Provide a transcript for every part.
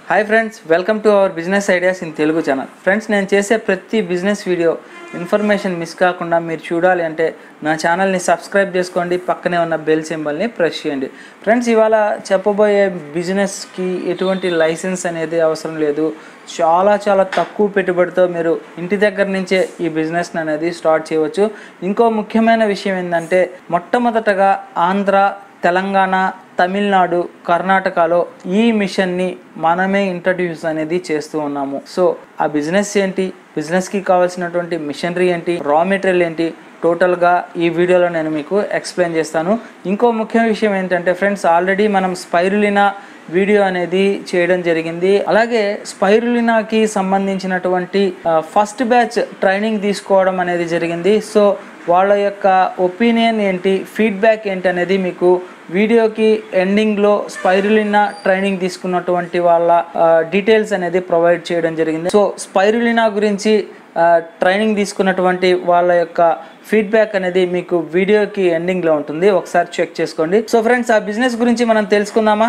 hi friends welcome to our business ideas in Telugu channel friends నేను చేసే ప్రతి business video information miss కాకుండా మీరు చూడాలి అంటే నా ఛానల్ని సబ్స్క్రైబ్ చేసుకోండి పక్కనే ఉన్న బెల్ సింబల్ని ప్రెస్ చేయండి ఫ్రెండ్స్ ఇవాళ చెప్పబోయే బిజినెస్కి ఎటువంటి లైసెన్స్ అనేది అవసరం లేదు చాలా చాలా తక్కువ పెట్టుబడితో మీరు ఇంటి దగ్గర నుంచే ఈ బిజినెస్ అనేది స్టార్ట్ చేయవచ్చు ఇంకో ముఖ్యమైన విషయం ఏంటంటే మొట్టమొదటగా ఆంధ్ర తెలంగాణ తమిళనాడు కర్ణాటకలో ఈ మిషన్ని మనమే ఇంట్రడ్యూస్ అనేది చేస్తూ ఉన్నాము సో ఆ బిజినెస్ ఏంటి బిజినెస్కి కావాల్సినటువంటి మిషనరీ ఏంటి రా మెటీరియల్ ఏంటి టోటల్గా ఈ వీడియోలో నేను మీకు ఎక్స్ప్లెయిన్ చేస్తాను ఇంకో ముఖ్య విషయం ఏంటంటే ఫ్రెండ్స్ ఆల్రెడీ మనం స్పైరులినా వీడియో అనేది చేయడం జరిగింది అలాగే స్పైరులినాకి సంబంధించినటువంటి ఫస్ట్ బ్యాచ్ ట్రైనింగ్ తీసుకోవడం అనేది జరిగింది సో వాళ్ళ యొక్క ఒపీనియన్ ఏంటి ఫీడ్బ్యాక్ ఏంటి అనేది మీకు వీడియోకి ఎండింగ్లో స్పైరులినా ట్రైనింగ్ తీసుకున్నటువంటి వాళ్ళ డీటెయిల్స్ అనేది ప్రొవైడ్ చేయడం జరిగింది సో స్పైరులినా గురించి ఆ, ట్రైనింగ్ తీసుకున్నటువంటి వాళ్ళ యొక్క ఫీడ్బ్యాక్ అనేది మీకు వీడియోకి ఎండింగ్లో ఉంటుంది ఒకసారి చెక్ చేసుకోండి సో ఫ్రెండ్స్ ఆ బిజినెస్ గురించి మనం తెలుసుకుందామా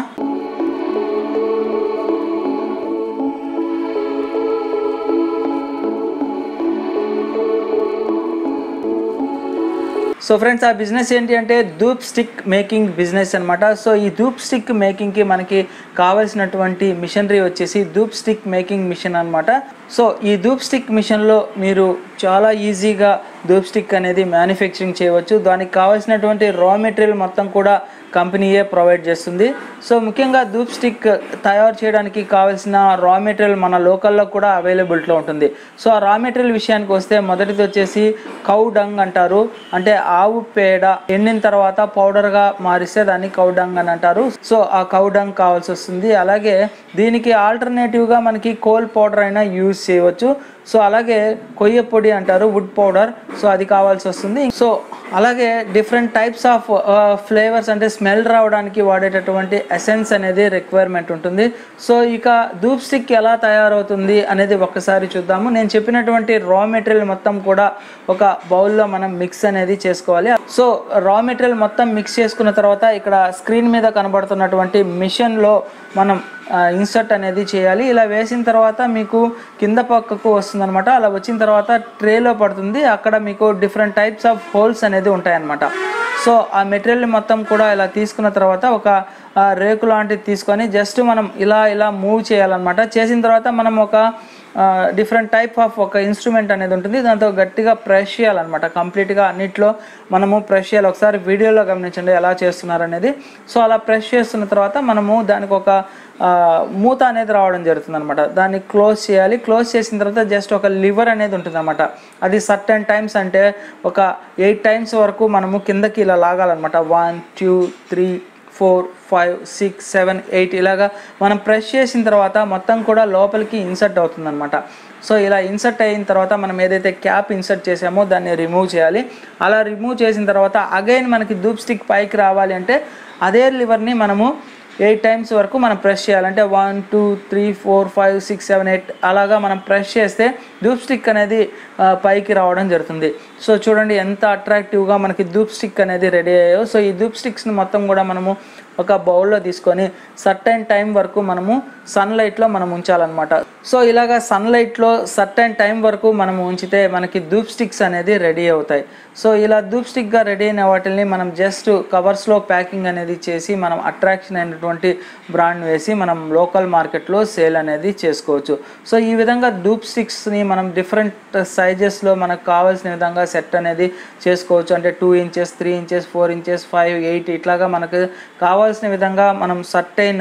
సో ఫ్రెండ్స్ ఆ బిజినెస్ ఏంటి అంటే ధూప్ స్టిక్ మేకింగ్ బిజినెస్ అనమాట సో ఈ ధూప్ స్టిక్ మేకింగ్కి మనకి కావాల్సినటువంటి మిషనరీ వచ్చేసి ధూప్ స్టిక్ మేకింగ్ మిషన్ అనమాట సో ఈ ధూప్ స్టిక్ మిషన్లో మీరు చాలా ఈజీగా ధూప్ స్టిక్ అనేది మ్యానుఫ్యాక్చరింగ్ చేయవచ్చు దానికి కావాల్సినటువంటి రా మెటీరియల్ మొత్తం కూడా కంపెనీయే ప్రొవైడ్ చేస్తుంది సో ముఖ్యంగా ధూప్ స్టిక్ తయారు చేయడానికి కావాల్సిన రా మెటీరియల్ మన లోకల్లో కూడా అవైలబిలిటీలో ఉంటుంది సో ఆ రా మెటీరియల్ విషయానికి వస్తే మొదటిది వచ్చేసి కౌ డంగ్ అంటారు అంటే ఆవు పేడ ఎండిన తర్వాత పౌడర్గా మారిస్తే దాన్ని కౌ డంగ్ అని అంటారు సో ఆ కౌ డంగ్ కావాల్సి వస్తుంది అలాగే దీనికి ఆల్టర్నేటివ్గా మనకి కోల్ పౌడర్ అయినా యూజ్ చేయవచ్చు సో అలాగే కొయ్య పొడి అంటారు వుడ్ పౌడర్ సో అది కావాల్సి వస్తుంది సో అలాగే డిఫరెంట్ టైప్స్ ఆఫ్ ఫ్లేవర్స్ అంటే స్మెల్ రావడానికి వాడేటటువంటి ఎసెన్స్ అనేది రిక్వైర్మెంట్ ఉంటుంది సో ఇక ధూప్ స్టిక్ ఎలా తయారవుతుంది అనేది ఒక్కసారి చూద్దాము నేను చెప్పినటువంటి రా మెటీరియల్ మొత్తం కూడా ఒక బౌల్లో మనం మిక్స్ అనేది చేసుకోవాలి సో రా మెటీరియల్ మొత్తం మిక్స్ చేసుకున్న తర్వాత ఇక్కడ స్క్రీన్ మీద కనబడుతున్నటువంటి మిషన్లో మనం ఇన్సర్ట్ అనేది చేయాలి ఇలా వేసిన తర్వాత మీకు కింద పక్కకు వస్తుందన్నమాట అలా వచ్చిన తర్వాత ట్రేలో పడుతుంది అక్కడ మీకు డిఫరెంట్ టైప్స్ ఆఫ్ హోల్స్ అనేది ఉంటాయన్నమాట సో ఆ మెటీరియల్ మొత్తం కూడా ఇలా తీసుకున్న తర్వాత ఒక ఆ, రేకు లాంటిది తీసుకొని జస్ట్ మనం ఇలా ఇలా మూవ్ చేయాలన్నమాట చేసిన తర్వాత మనం ఒక డిఫరెంట్ టైప్ ఆఫ్ ఒక ఇన్స్ట్రుమెంట్ అనేది ఉంటుంది దాంతో గట్టిగా ప్రెస్ చేయాలన్నమాట కంప్లీట్గా అన్నిట్లో మనము ప్రెస్ చేయాలి ఒకసారి వీడియోలో గమనించండి ఎలా చేస్తున్నారు అనేది సో అలా ప్రెస్ చేస్తున్న తర్వాత మనము దానికి ఒక ఆ, మూత అనేది రావడం జరుగుతుంది అనమాట దాన్ని క్లోజ్ చేయాలి క్లోజ్ చేసిన తర్వాత జస్ట్ ఒక లివర్ అనేది ఉంటుంది అనమాట అది సర్టెన్ టైమ్స్ అంటే ఒక ఎయిట్ టైమ్స్ వరకు మనము కిందకి ఇలా లాగాలన్నమాట one two three four five six seven eight ఇలాగా మనం ప్రెస్ చేసిన తర్వాత మొత్తం కూడా లోపలికి ఇన్సర్ట్ అవుతుందన్నమాట సో ఇలా ఇన్సర్ట్ అయిన తర్వాత మనం ఏదైతే క్యాప్ ఇన్సర్ట్ చేసామో దాన్ని రిమూవ్ చేయాలి అలా రిమూవ్ చేసిన తర్వాత అగైన్ మనకి ధూప్ స్టిక్ పైకి రావాలి అంటే అదే లివర్ని మనము ఎయిట్ టైమ్స్ వరకు మనం ప్రెస్ చేయాలంటే one two three four five six seven eight అలాగా మనం ప్రెస్ చేస్తే ధూప్ స్టిక్ అనేది ఆ, పైకి రావడం జరుగుతుంది సో చూడండి ఎంత అట్రాక్టివ్గా మనకి ధూప్ స్టిక్ అనేది రెడీ అయ్యాయో సో ఈ ధూప్ స్టిక్స్ని మొత్తం కూడా మనము ఒక బౌల్లో తీసుకొని సర్టైన్ టైం వరకు మనము సన్లైట్లో మనం ఉంచాలన్నమాట సో ఇలాగా సన్లైట్లో సర్టైన్ టైం వరకు మనం ఉంచితే మనకి ధూప్ స్టిక్స్ అనేది రెడీ అవుతాయి సో ఇలా ధూప్ స్టిక్గా రెడీ అయిన వాటిని మనం జస్ట్ కవర్స్లో ప్యాకింగ్ అనేది చేసి మనం అట్రాక్షన్ అయినటువంటి బ్రాండ్ వేసి మనం లోకల్ మార్కెట్లో సేల్ అనేది చేసుకోవచ్చు సో ఈ విధంగా ధూప్ స్టిక్స్ని మనం డిఫరెంట్ సైజెస్లో మనకు కావాల్సిన విధంగా సెట్ అనేది చేసుకోవచ్చు అంటే two inches three inches four inches five eight ఇట్లాగా మనకు కావాల్సిన విధంగా మనం సర్టైన్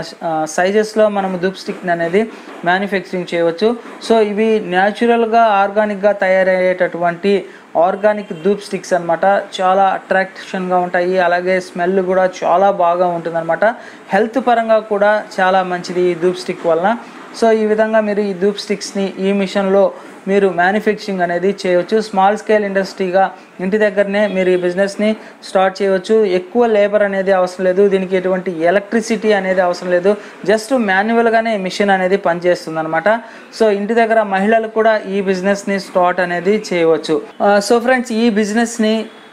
సైజెస్లో మనం ధూప్ స్టిక్ అనేది మ్యానుఫ్యాక్చరింగ్ చేయవచ్చు సో ఇవి న్యాచురల్గా ఆర్గానిక్గా తయారయ్యేటటువంటి ఆర్గానిక్ ధూప్ స్టిక్స్ అనమాట చాలా అట్రాక్షన్గా ఉంటాయి అలాగే స్మెల్ కూడా చాలా బాగా ఉంటుందన్నమాట హెల్త్ పరంగా కూడా చాలా మంచిది ఈ ధూప్ స్టిక్ వలన సో ఈ విధంగా మీరు ఈ ధూప్ స్టిక్స్ని ఈ మిషన్లో మీరు మ్యానుఫ్యాక్చరింగ్ అనేది చేయవచ్చు స్మాల్ స్కేల్ ఇండస్ట్రీగా ఇంటి దగ్గరనే మీరు ఈ బిజినెస్ని స్టార్ట్ చేయవచ్చు ఎక్కువ లేబర్ అనేది అవసరం లేదు దీనికి ఎటువంటి ఎలక్ట్రిసిటీ అనేది అవసరం లేదు జస్ట్ మాన్యువల్గానే మిషన్ అనేది పనిచేస్తుంది అనమాట సో ఇంటి దగ్గర మహిళలు కూడా ఈ బిజినెస్ని స్టార్ట్ అనేది చేయవచ్చు సో ఫ్రెండ్స్ ఈ బిజినెస్ని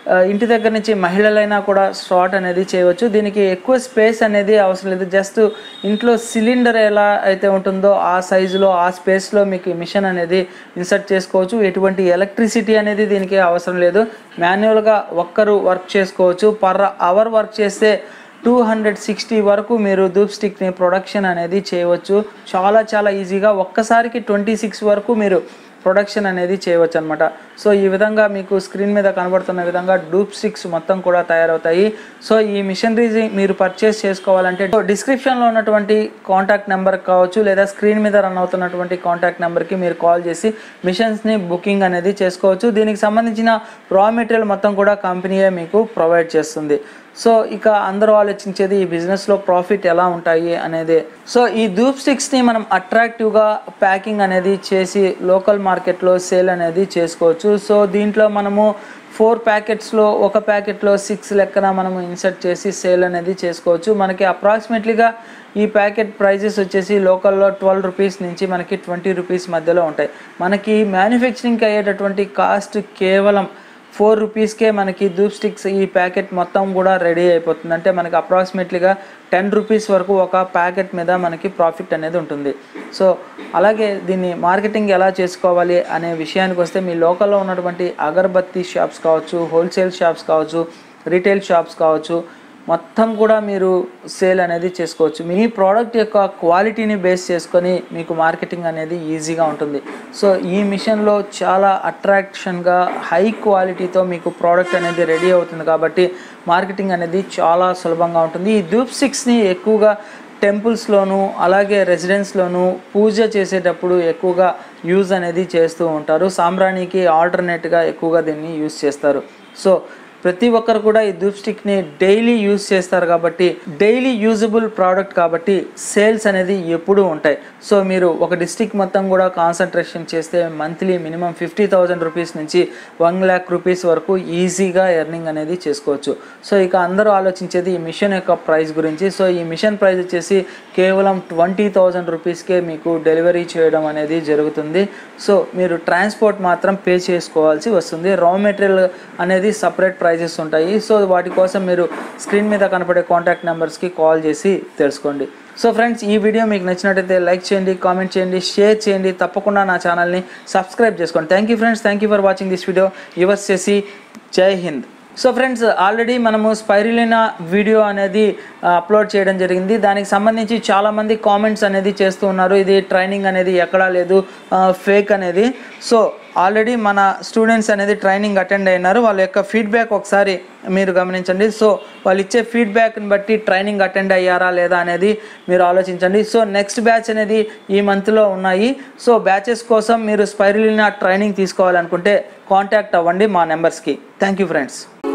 ఆ, ఇంటి దగ్గర నుంచి మహిళలైనా కూడా స్టార్ట్ అనేది చేయవచ్చు దీనికి ఎక్కువ స్పేస్ అనేది అవసరం లేదు జస్ట్ ఇంట్లో సిలిండర్ ఎలా అయితే ఉంటుందో ఆ సైజులో ఆ స్పేస్లో మీకు ఈ మిషన్ అనేది ఇన్సర్ట్ చేసుకోవచ్చు ఎటువంటి ఎలక్ట్రిసిటీ అనేది దీనికి అవసరం లేదు మాన్యువల్గా ఒక్కరు వర్క్ చేసుకోవచ్చు పర్ అవర్ వర్క్ చేస్తే టూ హండ్రెడ్ సిక్స్టీ వరకు మీరు ధూప్ స్టిక్ని ప్రొడక్షన్ అనేది చేయవచ్చు చాలా చాలా ఈజీగా ఒక్కసారికి ట్వంటీ సిక్స్ వరకు మీరు ప్రొడక్షన్ అనేది చేయవచ్చు అనమాట సో ఈ విధంగా మీకు స్క్రీన్ మీద కనబడుతున్న విధంగా డూప్ స్టిక్స్ మొత్తం కూడా తయారవుతాయి సో ఈ మిషనరీస్ మీరు పర్చేస్ చేసుకోవాలంటే డిస్క్రిప్షన్లో ఉన్నటువంటి కాంటాక్ట్ నెంబర్ కావచ్చు లేదా స్క్రీన్ మీద రన్ అవుతున్నటువంటి కాంటాక్ట్ నెంబర్కి మీరు కాల్ చేసి మిషన్స్ని బుకింగ్ అనేది చేసుకోవచ్చు దీనికి సంబంధించిన రా మెటీరియల్ మొత్తం కూడా కంపెనీయే మీకు ప్రొవైడ్ చేస్తుంది సో ఇక అందరూ ఆలోచించేది ఈ బిజినెస్లో ప్రాఫిట్ ఎలా ఉంటాయి అనేది సో ఈ ధూప్ స్టిక్స్ని మనం అట్రాక్టివ్గా ప్యాకింగ్ అనేది చేసి లోకల్ మార్కెట్లో సేల్ అనేది చేసుకోవచ్చు సో దీంట్లో మనము ఫోర్ ప్యాకెట్స్లో ఒక ప్యాకెట్లో సిక్స్ లెక్కన మనము ఇన్సర్ట్ చేసి సేల్ అనేది చేసుకోవచ్చు మనకి అప్రాక్సిమేట్లీగా ఈ ప్యాకెట్ ప్రైజెస్ వచ్చేసి లోకల్లో ట్వెల్వ్ రూపీస్ నుంచి మనకి ట్వంటీ రూపీస్ మధ్యలో ఉంటాయి మనకి మ్యానుఫ్యాక్చరింగ్కి అయ్యేటటువంటి కాస్ట్ కేవలం ఫోర్ రూపీస్కే మనకి ధూప్ స్టిక్స్ ఈ ప్యాకెట్ మొత్తం కూడా రెడీ అయిపోతుంది అంటే మనకి అప్రాక్సిమేట్లీగా టెన్ రూపీస్ వరకు ఒక ప్యాకెట్ మీద మనకి ప్రాఫిట్ అనేది ఉంటుంది సో అలాగే దీన్ని మార్కెటింగ్ ఎలా చేసుకోవాలి అనే విషయానికి వస్తే మీ లోకల్లో ఉన్నటువంటి అగరబత్తి షాప్స్ కావచ్చు హోల్సేల్ షాప్స్ కావచ్చు రీటైల్ షాప్స్ కావచ్చు మొత్తం కూడా మీరు సేల్ అనేది చేసుకోవచ్చు మీ ప్రోడక్ట్ యొక్క క్వాలిటీని బేస్ చేసుకొని మీకు మార్కెటింగ్ అనేది ఈజీగా ఉంటుంది సో ఈ మిషన్లో చాలా అట్రాక్షన్గా హై క్వాలిటీతో మీకు ప్రోడక్ట్ అనేది రెడీ అవుతుంది కాబట్టి మార్కెటింగ్ అనేది చాలా సులభంగా ఉంటుంది ఈ ధూప్ స్టిక్స్ని ఎక్కువగా టెంపుల్స్లోను అలాగే రెసిడెన్స్లోను పూజ చేసేటప్పుడు ఎక్కువగా యూజ్ అనేది చేస్తూ ఉంటారు సాంబ్రాణికి ఆల్టర్నేట్గా ఎక్కువగా దీన్ని యూజ్ చేస్తారు సో ప్రతి ఒక్కరు కూడా ఈ ధూప్ స్టిక్ని డైలీ యూజ్ చేస్తారు కాబట్టి డైలీ యూజబుల్ ప్రోడక్ట్ కాబట్టి సేల్స్ అనేది ఎప్పుడూ ఉంటాయి సో మీరు ఒక డిస్టిక్ మొత్తం కూడా కాన్సన్ట్రేషన్ చేస్తే monthly minimum fifty thousand rupees నుంచి వన్ ల్యాక్ రూపీస్ వరకు ఈజీగా ఎర్నింగ్ అనేది చేసుకోవచ్చు సో ఇక అందరూ ఆలోచించేది ఈ మిషన్ యొక్క ప్రైస్ గురించి సో ఈ మిషన్ ప్రైస్ వచ్చేసి కేవలం ట్వంటీ థౌజండ్ రూపీస్కే మీకు డెలివరీ చేయడం అనేది జరుగుతుంది సో మీరు ట్రాన్స్పోర్ట్ మాత్రం పే చేసుకోవాల్సి వస్తుంది రా మెటీరియల్ అనేది సపరేట్ ప్రైజెస్ ఉంటాయి సో వాటి కోసం మీరు స్క్రీన్ మీద కనపడే కాంటాక్ట్ నెంబర్స్కి కాల్ చేసి తెలుసుకోండి సో ఫ్రెండ్స్ ఈ వీడియో మీకు నచ్చినట్టయితే లైక్ చేయండి కామెంట్ చేయండి షేర్ చేయండి తప్పకుండా నా ఛానల్ని సబ్స్క్రైబ్ చేసుకోండి thank you friends thank you for watching this video యువర్స్ చేసి జై హింద్ సో ఫ్రెండ్స్ ఆల్రెడీ మనము స్పైరులినా వీడియో అనేది అప్లోడ్ చేయడం జరిగింది దానికి సంబంధించి చాలామంది కామెంట్స్ అనేది చేస్తూ ఉన్నారు ఇది ట్రైనింగ్ అనేది ఎక్కడా లేదు ఫేక్ అనేది సో ఆల్రెడీ మన స్టూడెంట్స్ అనేది ట్రైనింగ్ అటెండ్ అయినారు వాళ్ళ యొక్క ఫీడ్బ్యాక్ ఒకసారి మీరు గమనించండి సో వాళ్ళు ఇచ్చే ఫీడ్బ్యాక్ని బట్టి ట్రైనింగ్ అటెండ్ అయ్యారా లేదా అనేది మీరు ఆలోచించండి సో నెక్స్ట్ బ్యాచ్ అనేది ఈ మంత్లో ఉన్నాయి సో బ్యాచెస్ కోసం మీరు స్పైరులినా ట్రైనింగ్ తీసుకోవాలనుకుంటే కాంటాక్ట్ అవ్వండి మా నెంబర్స్కి థ్యాంక్ యూ ఫ్రెండ్స్